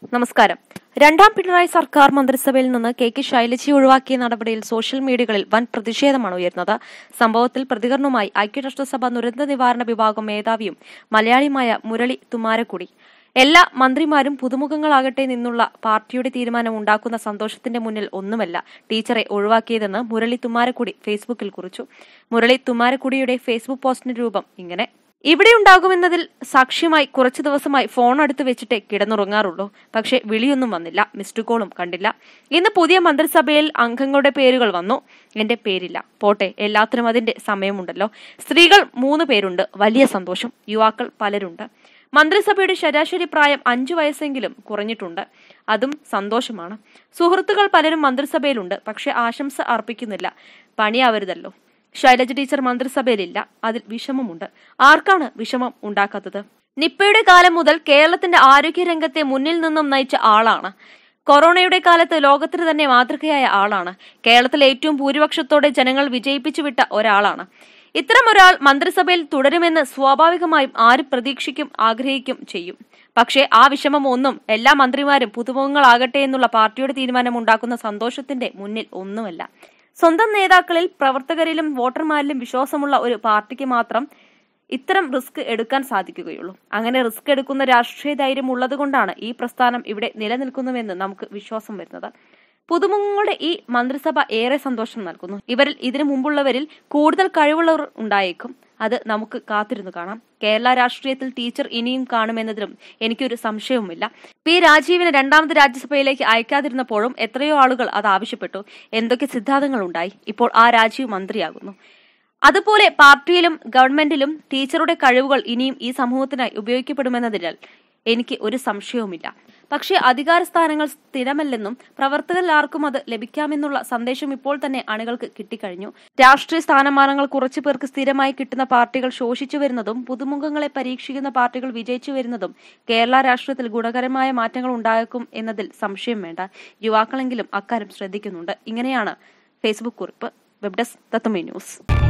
നമസ്കാരം രണ്ടാം പിണറായി സർക്കാർ മന്ത്രിസഭയിൽ നിന്ന് കെ കെ ശൈലജയെ ഒഴിവാക്കിയ നടപടിയിൽ സോഷ്യൽ മീഡിയകളിൽ വൻ പ്രതിഷേധമാണ് ഉയർന്നത് സംഭവത്തിൽ പ്രതികരണവുമായി ഐക്യരാഷ്ട്രസഭ ദുരന്ത നിവാരണ വിഭാഗം മേധാവിയും മലയാളിയുമായ മുരളി തുമാരക്കുടി എല്ലാ മന്ത്രിമാരും പുതുമുഖങ്ങളാകട്ടെ നിന്നുള്ള പാർട്ടിയുടെ തീരുമാനം ഉണ്ടാക്കുന്ന സന്തോഷത്തിന്റെ മുന്നിൽ ഒന്നുമല്ല ടീച്ചറെ ഒഴിവാക്കിയതെന്ന് മുരളി തുമാരക്കുടി ഫേസ്ബുക്കിൽ കുറിച്ചു മുരളി തുമാരക്കുടിയുടെ ഫേസ്ബുക്ക് പോസ്റ്റിന്റെ രൂപം ഇങ്ങനെ ഇവിടെ ഉണ്ടാകുമെന്നതിൽ സാക്ഷ്യമായി കുറച്ചു ദിവസമായി ഫോൺ അടുത്ത് വെച്ചിട്ടേ കിടന്നുറങ്ങാറുള്ളൂ പക്ഷേ വിളിയൊന്നും വന്നില്ല മിസ്ഡ് കോളും കണ്ടില്ല ഇന്ന് പുതിയ മന്ത്രിസഭയിൽ അംഗങ്ങളുടെ പേരുകൾ വന്നു എന്റെ പേരില്ല പോട്ടെ എല്ലാത്തിനും അതിന്റെ സമയമുണ്ടല്ലോ സ്ത്രീകൾ മൂന്ന് പേരുണ്ട് വലിയ സന്തോഷം യുവാക്കൾ പലരുണ്ട് മന്ത്രിസഭയുടെ ശരാശരി പ്രായം അഞ്ചു വയസ്സെങ്കിലും കുറഞ്ഞിട്ടുണ്ട് അതും സന്തോഷമാണ് സുഹൃത്തുക്കൾ പലരും മന്ത്രിസഭയിലുണ്ട് പക്ഷെ ആശംസ അർപ്പിക്കുന്നില്ല പണിയാവരുതല്ലോ ശൈലജ ടീച്ചർ മന്ത്രിസഭയിലില്ല അതിൽ വിഷമമുണ്ട് ആർക്കാണ് വിഷമം ഉണ്ടാക്കാത്തത് നിപ്പയുടെ കാലം മുതൽ കേരളത്തിന്റെ ആരോഗ്യരംഗത്തെ മുന്നിൽ നിന്നും നയിച്ച ആളാണ് കൊറോണയുടെ കാലത്ത് ലോകത്തിന് തന്നെ മാതൃകയായ ആളാണ് കേരളത്തിൽ ഏറ്റവും ഭൂരിപക്ഷത്തോടെ ജനങ്ങൾ വിജയിപ്പിച്ചു വിട്ട ഒരാളാണ് ഇത്തരം ഒരാൾ മന്ത്രിസഭയിൽ തുടരുമെന്ന് സ്വാഭാവികമായും ആര് പ്രതീക്ഷിക്കും ആഗ്രഹിക്കും ചെയ്യും പക്ഷേ ആ വിഷമം ഒന്നും എല്ലാ മന്ത്രിമാരും പുതുമുഖങ്ങളാകട്ടെ എന്നുള്ള പാർട്ടിയുടെ തീരുമാനം ഉണ്ടാക്കുന്ന സന്തോഷത്തിന്റെ മുന്നിൽ ഒന്നുമല്ല സ്വന്തം നേതാക്കളിൽ പ്രവർത്തകരിലും വോട്ടർമാരിലും വിശ്വാസമുള്ള ഒരു പാർട്ടിക്ക് മാത്രം ഇത്തരം റിസ്ക് എടുക്കാൻ സാധിക്കുകയുള്ളൂ അങ്ങനെ റിസ്ക് എടുക്കുന്ന രാഷ്ട്രീയ ധൈര്യം ഉള്ളതുകൊണ്ടാണ് ഈ പ്രസ്ഥാനം ഇവിടെ നിലനിൽക്കുന്നുവെന്ന് നമുക്ക് വിശ്വാസം വരുന്നത് പുതുമുഖങ്ങളുടെ ഈ മന്ത്രിസഭ ഏറെ സന്തോഷം നൽകുന്നു ഇവരിൽ ഇതിനു മുമ്പുള്ളവരിൽ കൂടുതൽ കഴിവുള്ളവർ ഉണ്ടായേക്കും അത് നമുക്ക് കാത്തിരുന്നു കാണാം കേരള രാഷ്ട്രീയത്തിൽ ടീച്ചർ ഇനിയും കാണുമെന്നതിലും എനിക്കൊരു സംശയവുമില്ല പി രാജീവിനെ രണ്ടാമത് രാജ്യസഭയിലേക്ക് അയക്കാതിരുന്നപ്പോഴും എത്രയോ ആളുകൾ അത് ആവശ്യപ്പെട്ടു എന്തൊക്കെ സിദ്ധാന്തങ്ങൾ ഉണ്ടായി ഇപ്പോൾ ആ രാജീവ് മന്ത്രിയാകുന്നു അതുപോലെ പാർട്ടിയിലും ഗവൺമെന്റിലും ടീച്ചറുടെ കഴിവുകൾ ഇനിയും ഈ സമൂഹത്തിനായി ഉപയോഗിക്കപ്പെടുമെന്നതിനാൽ എനിക്ക് ഒരു സംശയവുമില്ല പക്ഷേ അധികാര സ്ഥാനങ്ങൾ സ്ഥിരമല്ലെന്നും പ്രവർത്തകരിൽ ആർക്കും അത് ലഭിക്കാമെന്നുള്ള സന്ദേശം ഇപ്പോൾ തന്നെ അണികൾക്ക് കിട്ടിക്കഴിഞ്ഞു രാഷ്ട്രീയ സ്ഥാനമാനങ്ങൾ കുറച്ചു പേർക്ക് സ്ഥിരമായി കിട്ടുന്ന പാർട്ടികൾ ശോഷിച്ചു വരുന്നതും പുതുമുഖങ്ങളെ പരീക്ഷിക്കുന്ന പാർട്ടികൾ വിജയിച്ചു വരുന്നതും കേരള രാഷ്ട്രീയത്തിൽ ഗുണകരമായ മാറ്റങ്ങൾ ഉണ്ടാക്കും എന്നതിൽ സംശയം വേണ്ട യുവാക്കളെങ്കിലും അക്കാര്യം ശ്രദ്ധിക്കുന്നുണ്ട് ഇങ്ങനെയാണ് ഫേസ്ബുക്ക് കുറിപ്പ് വെബ് ഡെസ്ക് തത്തമേ ന്യൂസ്